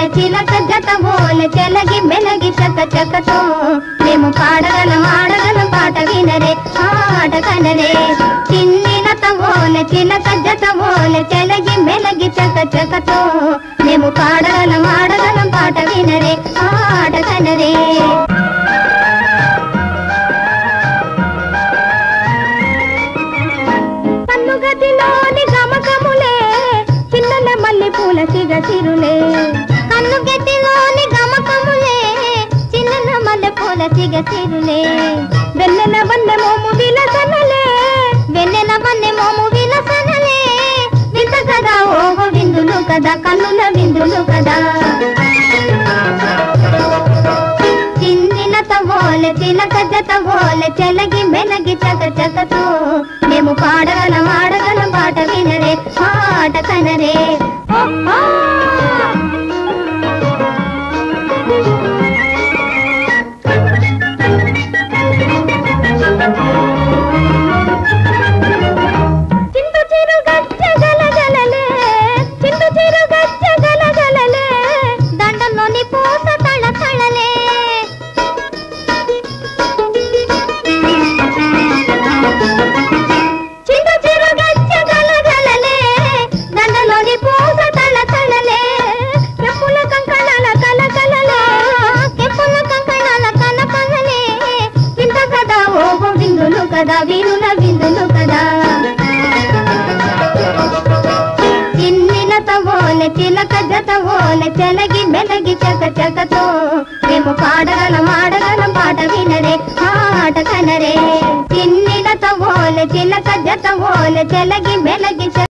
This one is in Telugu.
ఓలె చిలక జత ఓలె చెలగి మెలగి చక చకతో మేము పాడగలం ఆడగలం పాట వినరే ఆట కనరే చిన్నినత ఓలె చిలక జత ఓలె చెలగి మెలగి చక చకతో మేము పాడగలం ఆడగలం పాట వినరే ఆట కనరే కన్నుగదిలోని గమకములే చిన్నల మల్లె పూల సిగ సిరులే కన్నుగదిలోని గమకములే చిన్నల మల్లె పూల సిగ సిరులే వెన్నెల వన్నె మోము విలసనలే వెన్నెల వన్నె మోము విలసనలే వింత కదా ఓహో విందులు కదా కన్నుల విందులు కదా చిందినత ఓలె చిలక జత ఓలె చెలగి మెలగి చక చకతో మేము పాడగలం ఆడగలం పాట వినరే పాట కనరే ఓ, ఓ. చిందు చిరు గచ్చ గలగలలే చిందు చిరు గచ్చ గలగలలే దండంలోని పూస తళ తళలే చిందు చిరు గచ్చ గలగలలే దండంలోని పూస తళ తళలే కెప్పుల కంకణాల కలకలలే కెప్పుల కంకణాల కనపలలే వింత కదా ఓహో విందులు కదా వీరుల విందులు కదా చిన్నినత ఓలె చిలక జత ఓలె చెలగి మెలగి చక చకతో మేము పాడగలం ఆడగలం పాట వినరే ఆట కనరే చిన్నినత ఓలె చిలక జత ఓలె చెలగి మెలగి చక